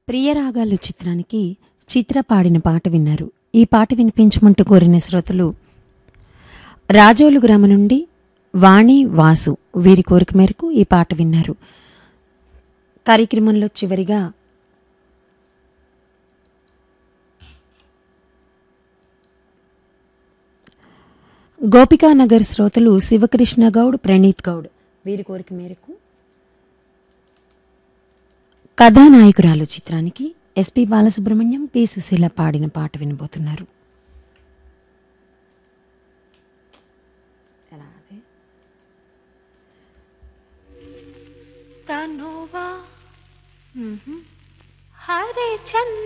ప్రియరాగాలు చిత్రానికి చిత్ర పాడిన పాట విన్నారు ఈ పాట వినిపించమంటూ కోరిన శ్రోతలు రాజోలు గ్రామం నుండి వాణి వాసు వీరి కోరిక మేరకు ఈ పాట విన్నారు కార్యక్రమంలో చివరిగా గోపికానగర్ శ్రోతలు శివకృష్ణ గౌడ్ ప్రణీత్ గౌడ్ వీరి కోరిక మేరకు కథానాయకురాలు చిత్రానికి ఎస్పి బాలసుబ్రహ్మణ్యం పి సుశీల పాడిన పాట వినబోతున్నారు ఎలా అది? తనువా హరే చంద్ర